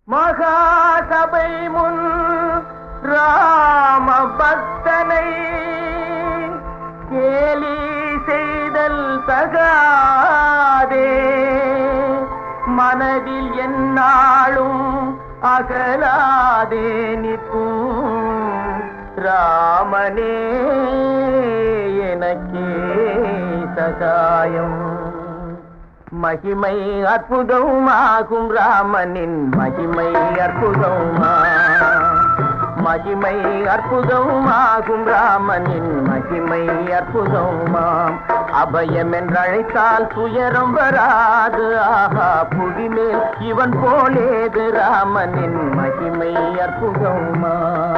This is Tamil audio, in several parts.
மகாசபை முன் ராம பக்தனை கேலி செய்தல் தகாதே மனதில் என்னாலும் அகலாதே நிற்கும் ராமனே எனக்கே சகாயம் மகிமை அற்புதமாகும் ராமனின் மகிமை அற்புதமா மகிமை அற்புதமாகும் ராமனின் மகிமை அற்புதமாம் அபயம் என்றழைத்தால் துயரம் வராது ஆஹா புவிமேல் இவன் போலேது ராமனின் மகிமை அற்புதமா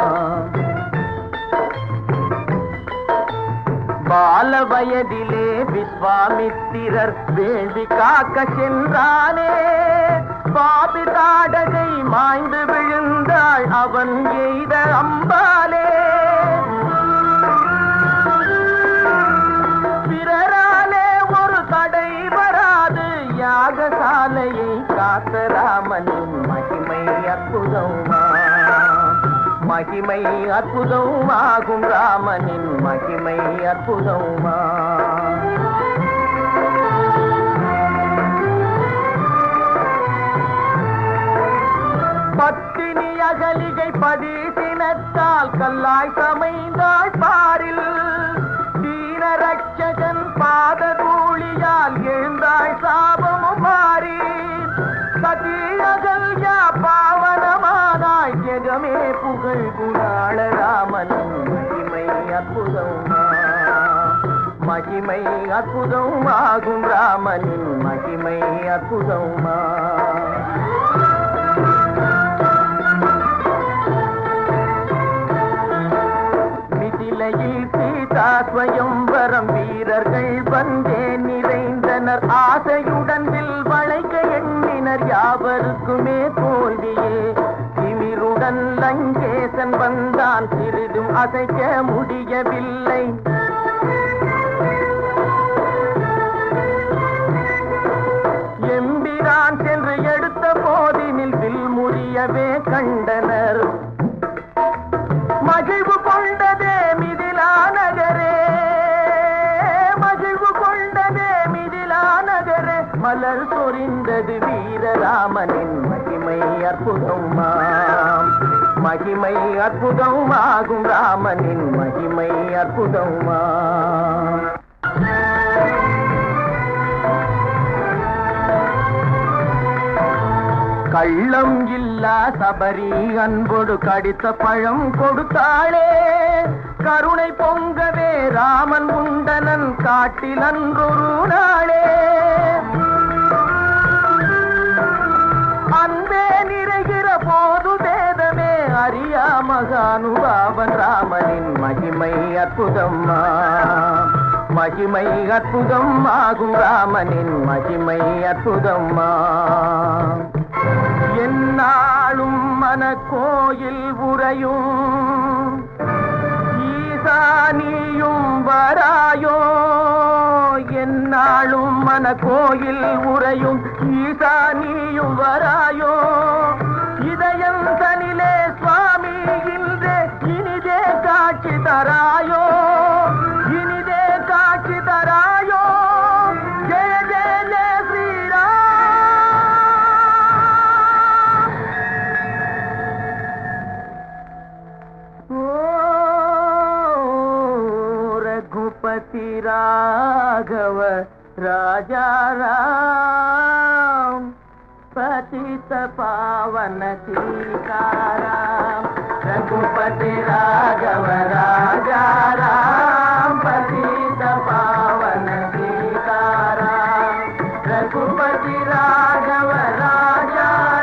பால வயதிலே விஸ்வாமித்திரர் வேள்வி காக்க சென்றானே பாபி தாடகை மாய்ந்து விழுந்தாள் அவன் எய்த அம்பாலே பிறராலே ஒரு தடை வராது யாகசாலையை காத்த ராமனின் மகிமை அற்புதமா மகிமை அற்புதமாகும் ராமனின் மகிமை அற்புதமா பத்தினி அகலிகை பதிசினத்தால் கல்லாய் சமைந்தாள் பாரில் தீனரட்சகன் பாத கூலியால் எழுந்தாள் சாபமும் மாறி சதி அகல்யா பாவனமானாய் ஜெகமே புகழ் குணாள ராமனின் மகிமை அற்புதமா மகிமை அற்புதமாகும் ராமனின் மகிமை அற்புதமா மிதிலையில் சீதா ஸ்வயம்பரம் வீரர்கள் வந்தே நிறைந்தனர் ஆசையுடன் வில் வளைக்க எண்ணினர் யாவருக்குமே தோல்வியே திமிருடன் லங்கேசன் வந்தான் சிறிதும் அசைக்க முடியவில்லை எம்பிரான் சென்று எடுத்த போதினில் வில் முறியவே கண்டனர் மகிழ்வு கொண்டதே மிதிலா நகரே மகிழ்வு கொண்டதே மிதிலா நகரே மலர் சொரிந்தது வீரராமனின் மகிமை அற்புதமாம் மகிமை அற்புதமாகும் ராமனின் மகிமை அற்புதமாம் கள்ளம் இல்லா சபரி அன்போடு கடித்த பழம் கொடுத்தாளே கருணை பொங்கவே ராமன் உண்டனன் காட்டில் அன்றொரு நாளே அன்பே நிறைகிற போது வேதமே அறியா மகானுபாவன் ராமனின் மகிமை அற்புதம்மா மகிமை அற்புதம் ஆகும் ராமனின் மகிமை அற்புதம்மா என்னாலும் மனக்கோயில் உறையும் ஈசானியும் வராயோ என்னாலும் மனக்கோயில் உறையும் ஈசானியும் வராயோ இதயம் தனிலே சுவாமி இன்றே இனிதே காட்சி தராயோ இனிதே காட்சி தராயோ ஜெய ஜெய ஜெய ஸ்ரீராம் ओ रघुपति राघव राजा राम पतित पावन सीताराम रघुपति राघव राजा राम पतित पावन सीताराम रघुपति राघव राजा